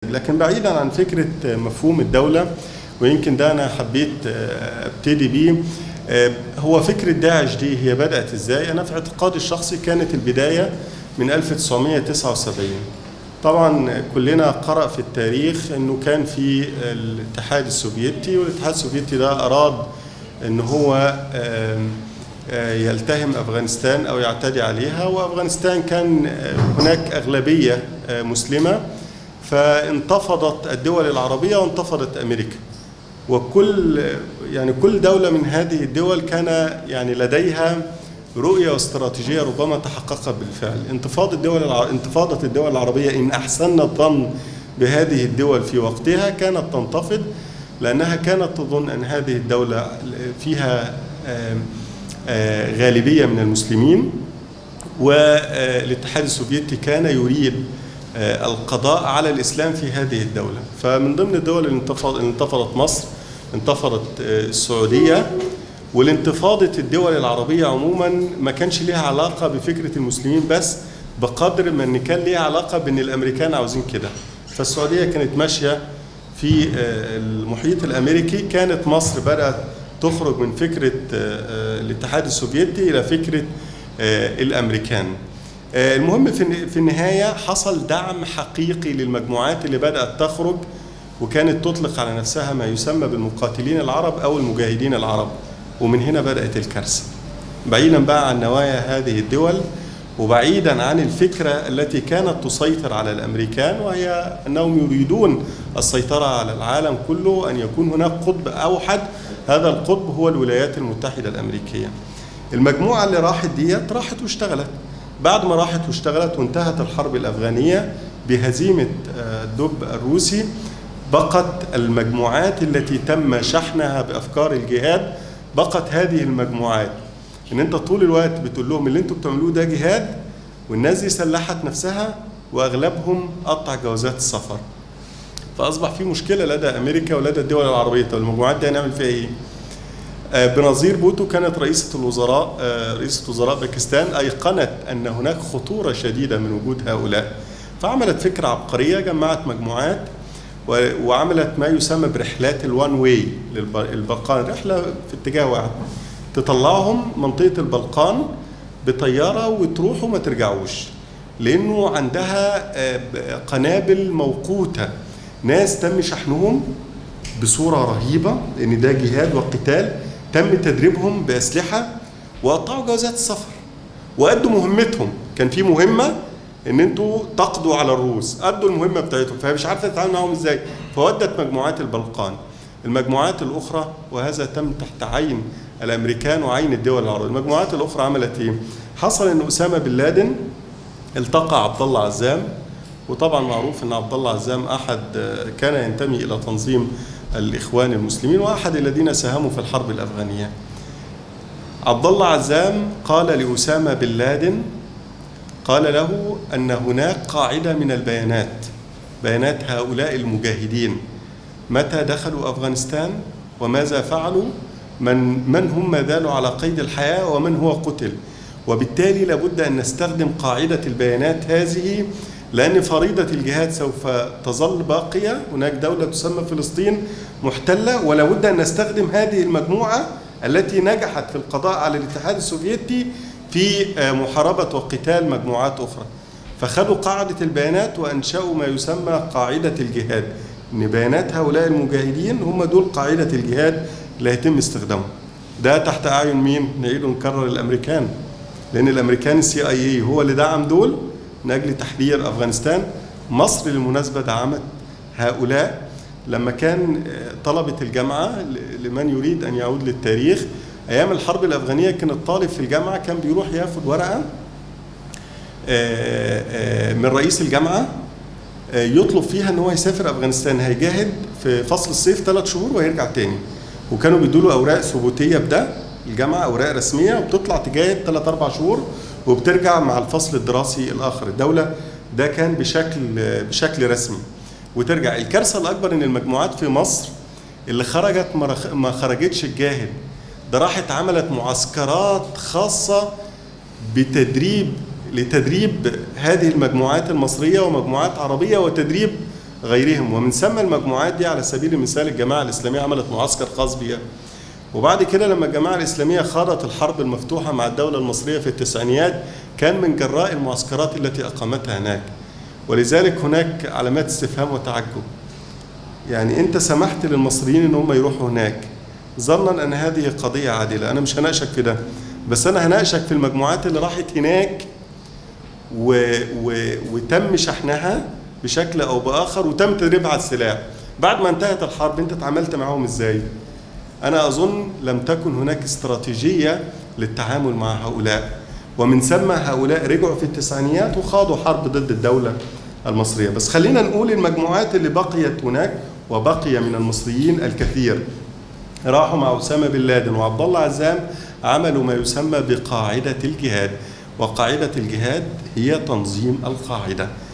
لكن بعيدا عن فكرة مفهوم الدولة ويمكن ده أنا حبيت أبتدي بيه هو فكرة داعش دي هي بدأت إزاي؟ أنا في اعتقادي الشخصي كانت البداية من 1979 طبعا كلنا قرأ في التاريخ أنه كان في الاتحاد السوفيتي والاتحاد السوفيتي ده أراد أن هو يلتهم أفغانستان أو يعتدي عليها وأفغانستان كان هناك أغلبية مسلمة فانتفضت الدول العربية وانتفضت أمريكا وكل يعني كل دولة من هذه الدول كان يعني لديها رؤية واستراتيجية ربما تحققت بالفعل انتفاضة الدول الع... انتفاضة الدول العربية إن أحسننا الظن بهذه الدول في وقتها كانت تنتفض لأنها كانت تظن أن هذه الدولة فيها غالبية من المسلمين والاتحاد السوفيتي كان يريد القضاء على الإسلام في هذه الدولة فمن ضمن الدول اللي انتفضت, انتفضت مصر انتفضت السعودية والانتفاضة الدول العربية عموما ما كانش ليها علاقة بفكرة المسلمين بس بقدر ما ان كان ليها علاقة بان الامريكان عاوزين كده فالسعودية كانت ماشية في المحيط الامريكي كانت مصر بدأت تخرج من فكرة الاتحاد السوفيتي الى فكرة الامريكان المهم في النهاية حصل دعم حقيقي للمجموعات اللي بدأت تخرج وكانت تطلق على نفسها ما يسمى بالمقاتلين العرب أو المجاهدين العرب ومن هنا بدأت الكارثة بعيدا بقى عن نوايا هذه الدول وبعيدا عن الفكرة التي كانت تسيطر على الأمريكان وهي أنهم يريدون السيطرة على العالم كله أن يكون هناك قطب أوحد هذا القطب هو الولايات المتحدة الأمريكية المجموعة اللي راحت ديت راحت واشتغلت بعد ما راحت واشتغلت وانتهت الحرب الأفغانية بهزيمة الدب الروسي بقت المجموعات التي تم شحنها بأفكار الجهاد بقت هذه المجموعات ان انت طول الوقت بتقول لهم اللي انتوا بتعملوه ده جهاد والناس دي سلحت نفسها واغلبهم قطع جوازات السفر فاصبح في مشكله لدى امريكا ولدى الدول العربيه طب المجموعات دي هنعمل فيها ايه؟ بنظير بوتو كانت رئيسة الوزراء رئيسة وزراء باكستان أيقنت أن هناك خطورة شديدة من وجود هؤلاء فعملت فكرة عبقرية جمعت مجموعات وعملت ما يسمى برحلات الوان واي للبلقان رحلة في اتجاه واحد تطلعهم منطقة البلقان بطيارة وتروحوا ما ترجعوش لأنه عندها قنابل موقوتة ناس تم شحنهم بصورة رهيبة لأن ده جهاد وقتال تم تدريبهم بأسلحة وقطعوا جوازات السفر وأدوا مهمتهم كان في مهمة ان انتوا تقضوا على الروس ادوا المهمه بتاعتهم فهي مش عارفه تتعامل معاهم ازاي فودت مجموعات البلقان المجموعات الاخرى وهذا تم تحت عين الامريكان وعين الدول العربيه المجموعات الاخرى عملت ايه حصل ان اسامه بن لادن التقى عبد الله عزام وطبعا معروف ان عبد الله عزام احد كان ينتمي الى تنظيم الاخوان المسلمين واحد الذين ساهموا في الحرب الافغانيه عبد الله عزام قال لاسامه بن لادن قال له ان هناك قاعده من البيانات بيانات هؤلاء المجاهدين متى دخلوا افغانستان وماذا فعلوا من من هم ما زالوا على قيد الحياه ومن هو قتل وبالتالي لابد ان نستخدم قاعده البيانات هذه لان فريضه الجهاد سوف تظل باقيه هناك دوله تسمى فلسطين محتله ولا بد ان نستخدم هذه المجموعه التي نجحت في القضاء على الاتحاد السوفيتي في محاربة وقتال مجموعات أخرى فخدوا قاعدة البيانات وأنشأوا ما يسمى قاعدة الجهاد إن بيانات هؤلاء المجاهدين هم دول قاعدة الجهاد اللي هيتم استخدامها ده تحت أعين مين؟ نعيد ونكرر الأمريكان لأن الأمريكان السي أي اي هو اللي دعم دول من أجل تحرير أفغانستان مصر بالمناسبة دعمت هؤلاء لما كان طلبة الجامعة لمن يريد أن يعود للتاريخ ايام الحرب الافغانيه كان الطالب في الجامعه كان بيروح ياخد ورقه من رئيس الجامعه يطلب فيها ان هو يسافر افغانستان هيجاهد في فصل الصيف ثلاث شهور وهيرجع تاني وكانوا بيدوا له اوراق ثبوتيه بده الجامعه اوراق رسميه وبتطلع تجاهد ثلاث اربع شهور وبترجع مع الفصل الدراسي الاخر الدوله ده كان بشكل بشكل رسمي وترجع الكارثه الاكبر ان المجموعات في مصر اللي خرجت ما خرجتش تجاهد ده راحت عملت معسكرات خاصة بتدريب لتدريب هذه المجموعات المصرية ومجموعات عربية وتدريب غيرهم ومن ثم المجموعات دي على سبيل المثال الجماعة الإسلامية عملت معسكر خاص بها وبعد كده لما الجماعة الإسلامية خاضت الحرب المفتوحة مع الدولة المصرية في التسعينيات كان من جراء المعسكرات التي أقامتها هناك ولذلك هناك علامات استفهام وتعجب يعني أنت سمحت للمصريين أن هم يروحوا هناك ظنا أن هذه قضية عادلة أنا مش هناقشك في ده بس أنا هناقشك في المجموعات اللي راحت هناك و... و... وتم شحنها بشكل أو بآخر وتم تدريبها على السلاح بعد ما انتهت الحرب أنت اتعاملت معاهم إزاي؟ أنا أظن لم تكن هناك استراتيجية للتعامل مع هؤلاء ومن ثم هؤلاء رجعوا في التسعينيات وخاضوا حرب ضد الدولة المصرية بس خلينا نقول المجموعات اللي بقيت هناك وبقي من المصريين الكثير راحوا مع أسامة بن لادن وعبد الله عزام عملوا ما يسمى بقاعدة الجهاد وقاعدة الجهاد هي تنظيم القاعدة